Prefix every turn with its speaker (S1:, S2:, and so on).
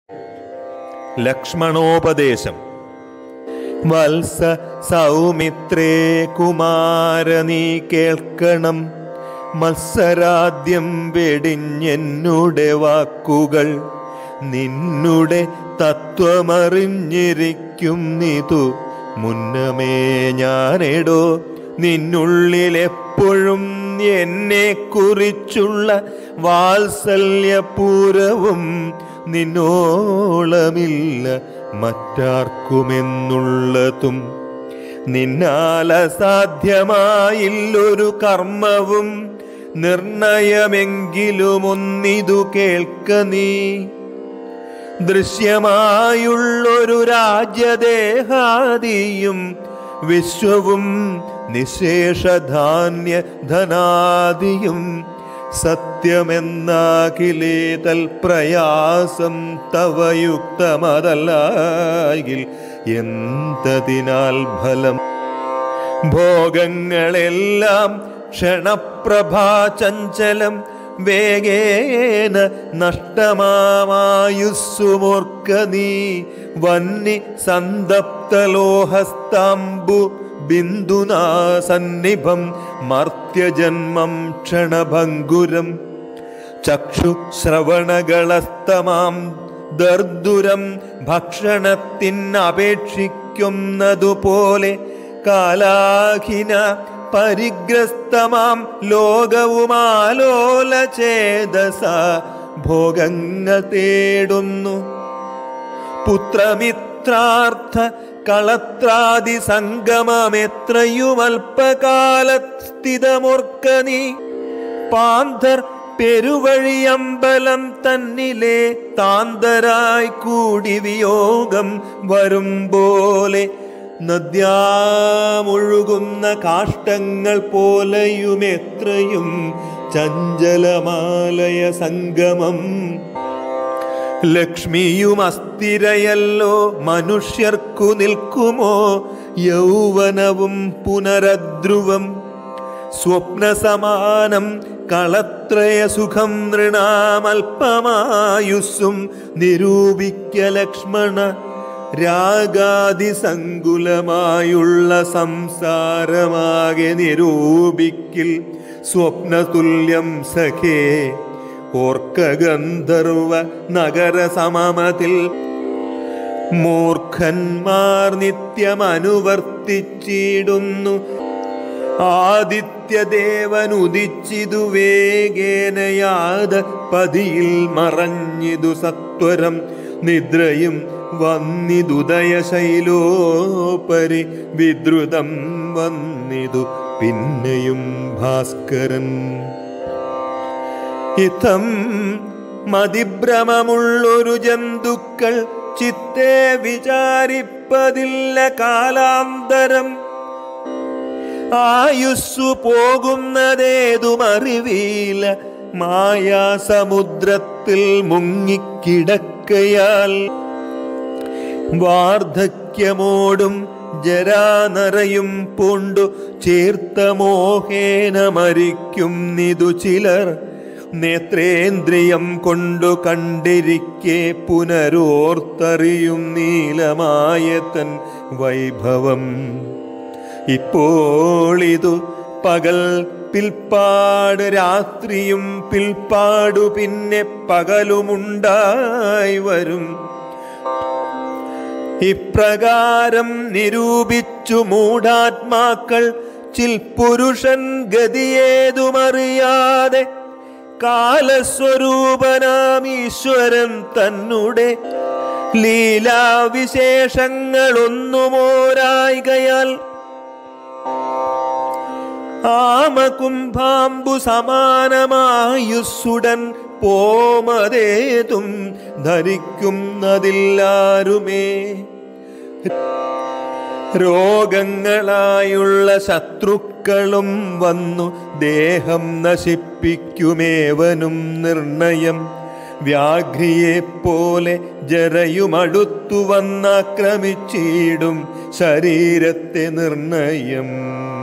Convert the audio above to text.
S1: ലക്ഷ്മണോപദേശം വത്സ സൗമിത്രേ കുമാര നീ കേൾക്കണം മത്സരാദ്യം വെടിഞ്ഞെന്നുടെ വാക്കുകൾ നിന്നുടെ തത്വമറിഞ്ഞിരിക്കും നിതു മുന്നമേ ഞാനെടോ നിന്നുള്ളിലെപ്പോഴും എന്നെ കുറിച്ചുള്ള വാത്സല്യപൂരവും നിന്നോളമില്ല മറ്റാർക്കുമെന്നുള്ളതും നിന്നാൽ അസാധ്യമായില്ലൊരു കർമ്മവും നിർണയമെങ്കിലും ഒന്നിതു കേൾക്ക നീ ദൃശ്യമായുള്ളൊരു രാജ്യദേഹാദിയും വിശ്വവും നിശേഷധാന്യ ധനാദിയും സത്യമെന്നാകിലേ തൽപ്രയാസം തവയുക്തമതല്ലായിൽ എന്തതിനാൽ ഫലം ഭോഗങ്ങളെല്ലാം ക്ഷണപ്രഭാചഞ്ചലം വേഗേന നഷ്ടമായുസ്സുമോർക്ക നീ വന്നി സന്തപ്തലോഹസ്താംബു ബിന്ദുനാ സന്നിഭം മർത്യജന്മം ക്ഷണഭംഗുരം ചക്ഷു ശ്രവണകളസ്തമാം ദർദുരം ഭക്ഷണത്തിനപേക്ഷിക്കുന്നതുപോലെ കാലാഖിന പരിഗ്രസ്തമാം ലോകവുമാലോല ചേതസ ഭോഗങ്ങൾ തേടുന്നു പുത്രമിത്രാർത്ഥ കളത്രാദി സംഗമമെത്രയും അല്പകാലസ്ഥിതമോർക്ക നീ പാന്തർ പെരുവഴിയമ്പലം തന്നിലെ താന്തരായി കൂടി വിയോഗം വരും പോലെ നദ്യാമൊഴുകുന്ന കാഷ്ടങ്ങൾ പോലെയും എത്രയും ചഞ്ചലമാലയ സംഗമം ലക്ഷ്മിയും അസ്ഥിരയല്ലോ മനുഷ്യർക്കു നിൽക്കുമോ യൗവനവും പുനരധ്രുവം സ്വപ്നസമാനം കളത്രയ സുഖം നൃണാമൽപമായുസ്സും നിരൂപിക്ക ലക്ഷ്മണ രാഗാതിസങ്കുലമായുള്ള സംസാരമാകെ നിരൂപിക്കിൽ സ്വപ്നതുല്യം സഖേ ഓർക്ക ഗന്ധർവ നഗര സമമതിൽ മൂർഖന്മാർ നിത്യമനുവർത്തിച്ചിടുന്നു ആദിത്യദേവൻ ഉദിച്ചിതു വേഗേനയാത പതിയിൽ മറഞ്ഞിതു സത്വരം നിദ്രയും വന്നിതുദയശൈലോപരി വിദ്രുതം വന്നിതു പിന്നെയും ഭാസ്കരൻ ഇത്തം മതിഭ്രമമുള്ളൊരു ജന്തുക്കൾ ചിത്തെ വിചാരിപ്പതില്ല കാലാന്തരം ആയുസ്സു പോകുന്നതേതുമറിവീല മായാസമുദ്രത്തിൽ മുങ്ങിക്കിടക്കയാൽ വാർദ്ധക്യമോടും ജരാനറയും പൂണ്ടു ചേർത്ത മോഹേന മരിക്കും നിതു ചിലർ നേത്രേന്ദ്രിയം കൊണ്ടു കണ്ടിരിക്കെ പുനരോർത്തറിയും നീലമായ തൻ വൈഭവം ഇപ്പോളിതു പകൽ പിൽപ്പാട് രാത്രിയും പിൽപ്പാടു പിന്നെ പകലുമുണ്ടായി വരും ഇപ്രകാരം നിരൂപിച്ചു മൂഢാത്മാക്കൾ ചിൽ പുരുഷൻ ഗതിയേതുമറിയാതെ കാലസ്വരൂപനാം ഈശ്വരൻ തന്നെ ലീലാവിശേഷങ്ങളൊന്നുമോരായികയാൽ ആമകുംഭാംബു സമാനമായുസ്സുടൻ പോമതേതും ധരിക്കുന്നതില്ലാരുമേ രോഗങ്ങളായുള്ള ശത്രുക്കളും വന്നു ദേഹം നശിപ്പിക്കുമേവനും നിർണയം വ്യാഘ്രിയെപ്പോലെ ജരയുമടുത്തു വന്നാക്രമിച്ചിടും ശരീരത്തെ നിർണയം